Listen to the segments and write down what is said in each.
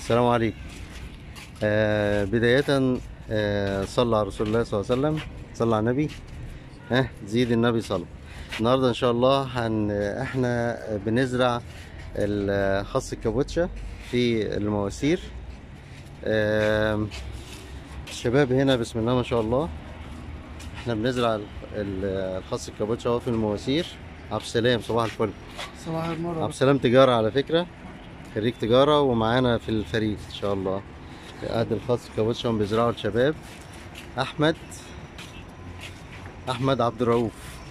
السلام عليكم آه بداية آه صلى على رسول الله صلى الله عليه وسلم صلى على النبي ها زيد النبي صلى النهارده ان شاء الله هن احنا بنزرع الخس الكابوتشا في المواسير آم، الشباب هنا بسم الله ما شاء الله احنا بنزرع ال- ال- الخس الكابوتشا اهو في المواسير عبد السلام صباح الفل صباح عبد النور السلام تجارة على فكرة خريج تجارة ومعانا في الفريق إن شاء الله قد الخاص كابوتشا بيزرعوا الشباب أحمد أحمد عبد الرؤوف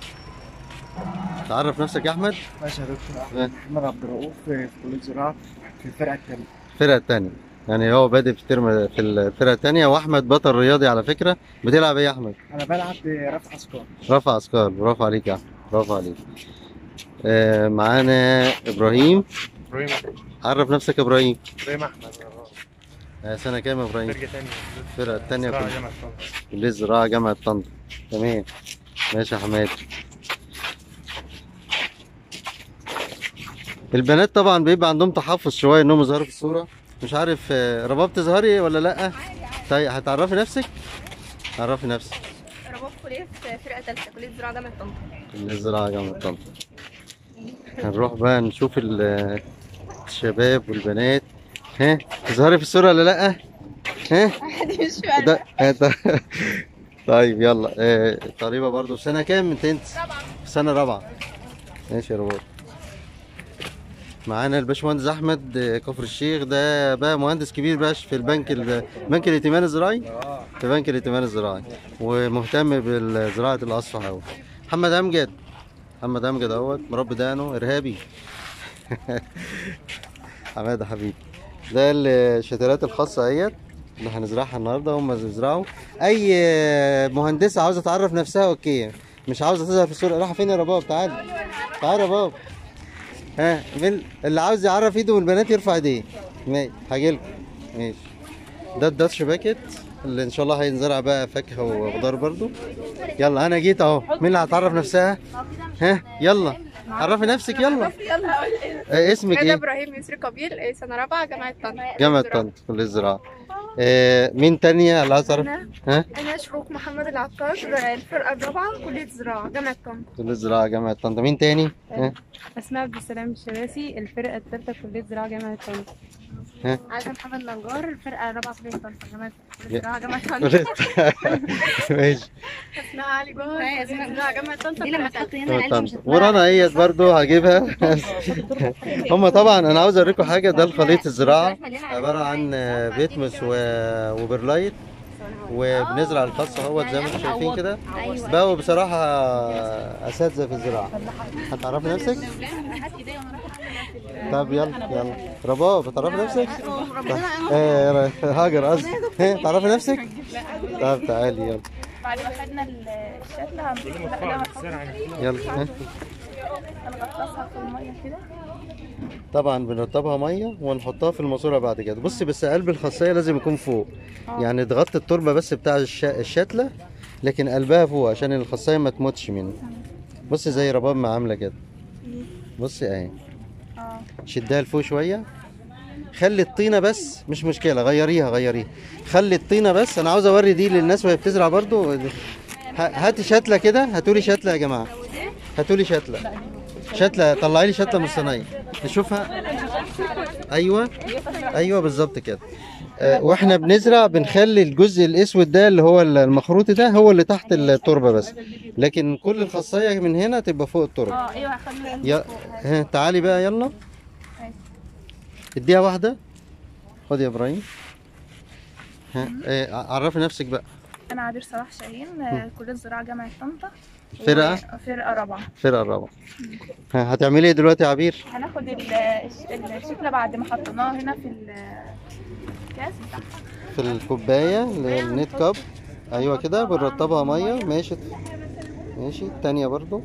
تعرف نفسك يا أحمد باشا يا دكتور إيه. احمد محمد عبد الرؤوف في كليه زراعه في الفرقه الثانيه الفرقة التانية يعني هو بادئ في الترم في الفرقة التانية وأحمد بطل رياضي على فكرة بتلعب إيه يا أحمد؟ انا بلعب برفع اثقال رفع أثقال برافو عليك يا أحمد برافو عليك آه معانا إبراهيم ابراهيم عرف نفسك يا إبراهيم ابراهيم احمد آه سنة كام يا إبراهيم؟ فرقه ثانيه الفرقة التانية زراعه كلها. جامعه طنطا كلية زراعة جامعة طنطا تمام ماشي يا حماد البنات طبعا بيبقى عندهم تحفظ شوية انهم يظهروا في الصورة مش عارف آه، رباب تظهري ولا لا طيب هتعرفي نفسك عرفي نفسك رباب كلية في فرقة تالتة كلية زراعة جامعة طنطا كلية زراعة جامعة طنطا هنروح بقى نشوف ال- الشباب والبنات ها تظهري في الصورة ولا لا ها دي مش فارقة ده ده طيب يلا آه، طالبة برضو سنة كام انت انت؟ رابعة سنة رابعة ماشي يا رباب معانا الباشمهندس احمد آه، كفر الشيخ ده بقى مهندس كبير بقى في البنك ال- بنك الائتمان الزراعي في بنك الائتمان الزراعي ومهتم بزراعة الاصفح اهو محمد امجد محمد امجد اهوت مربي دقنه ارهابي حماده حبيبي ده الشتلات الخاصة اهيت اللي هنزرعها النهارده هم بيزرعوا اي مهندسة عاوزة تعرف نفسها اوكي مش عاوزة تظهر في الصورة رايحة فين يا رباب تعال تعال يا رباب ها مين اللي عاوز يعرف ايده من البنات يرفع ايديه ماشي هاجيلكم ماشي ده الداتش باكيت اللي ان شاء الله هينزرع بقى فاكهة وخضار برضو يلا انا جيت اهو مين اللي هتعرف نفسها ها يلا عرفي نفسك يلا يلا آه، اسمك أنا ايه إبراهيم يسري قبيل إيه، سنة رابعة جامعة طنطا جامعة طنطا كلية الزراعة آه، مين تانية اللي عايز تعرف أنا ها أنا شروق محمد العطار الفرقة الرابعة كلية زراعة جامعة طنطا كلية الزراعة جامعة طنطا مين تاني ها أسماء عبد السلام الشباسي الفرقة الثالثة كلية زراعة جامعة طنطا عايزة محمد نجار الفرقة الرابعة كلية طنطا جامعة يا- زراعة جامعة طنطا كلية ماشي اسمها علي جوهر كلية زراعة جامعة طنطا دي لما فرقة تحط هنا جامعة العلبة مش طنطا ورانا ايت برضو هجيبها هم طبعا انا عاوز اوريكم حاجة ده الخليط الزراعة عبارة عن آه، بيتمس و- وبرلايت وبنزرع الخاص اهوت زي ما انتم شايفين كده بقوا بصراحة اساتذة في الزراعة هتعرفي نفسك؟ طب يلا يلا رباب تعرفي نفسك؟ ايه هاجر قصدي ايه تعرفي نفسك؟ طب تعالي يلا بعد ما خدنا الشتلة الزرع يلا ها. هنغطسها في المية كده طبعا بنرطبها ميه ونحطها في الماسوره بعد كده بصي بس قلب الخاصيه لازم يكون فوق يعني تغطي التربه بس بتاع الش... الشتله لكن قلبها فوق عشان الخاصيه ما تموتش منه بصي زي رباب ما عامله كده بصي اهي اه شدها لفوق شويه خلي الطينه بس مش مشكله غيريها غيريها خلي الطينه بس انا عاوز اوري دي للناس وهي بتزرع برضو ه- هاتي شتله كده هاتولي شتله يا جماعه هاتولي شتله شتله طلعي لي شتله من الصينيه نشوفها ايوه ايوه بالظبط كده آه، واحنا بنزرع بنخلي الجزء الاسود ده اللي هو المخروط ده هو اللي تحت التربه بس لكن كل الخاصيه من هنا تبقى فوق التربه اه ايوه هخلي يا ها تعالي بقى يلا اديها واحدة خد يا ابراهيم ها إيه عرفي نفسك بقى انا عبير صلاح شاهين آه، كلية زراعة جامعة طنطا فرقة؟ و- فرقة رابعة الفرقة الرابعة ها هتعملي ايه دلوقتي يا عبير هناخد ال- الش- الشتلة بعد ما حطيناها هنا في الكاس بتاعها في الكوباية اللي هي النت كاب ايوه كده بنرطبها مية ماشي ماشي التانية برضو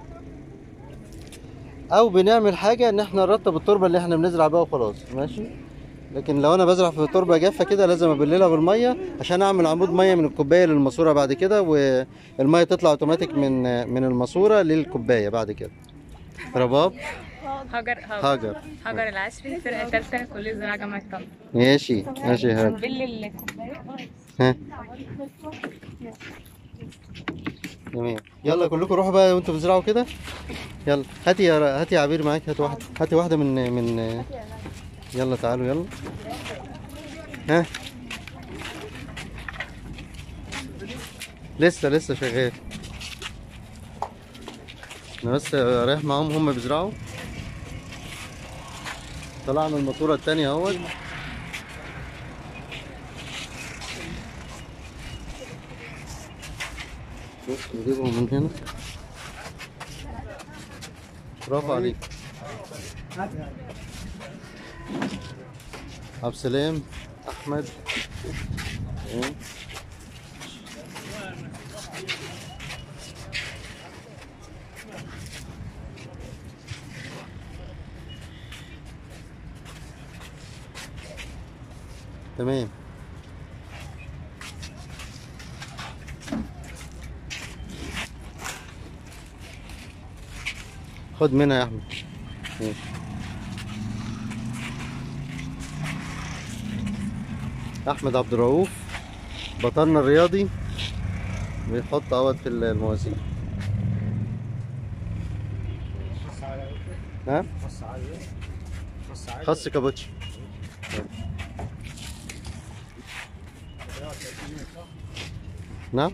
او بنعمل حاجة ان احنا نرطب التربة اللي احنا بنزرع بيها وخلاص ماشي لكن لو انا بزرع في تربة جافة كده لازم ابللها بالمية عشان اعمل عمود مية من الكوباية للماسورة بعد كده والمية تطلع اوتوماتيك من من الماسورة للكوباية بعد كده رباب هاجر هاجر هاجر العشري فرقة تالتة كلية زراعة جامعة طنطا ماشي ماشي يا هاجر بالليل الكوباية ها تمام يلا كلكم روحوا بقى وانتوا بتزرعوا كده يلا هاتي يا هاتي يا عبير معاك هات واحده هاتي واحده من من يلا تعالوا يلا ها لسه لسه شغال انا بس رايح معاهم هم بيزرعوا طلعنا الماسوره التانية اهوت بص نجيبهم من هنا برافو عليك عبد السلام احمد تمام. تمام خد منها يا احمد ماشي. احمد عبد الرؤوف بطلنا الرياضي بيحط اهوت في المواسير ها خس كابوتشي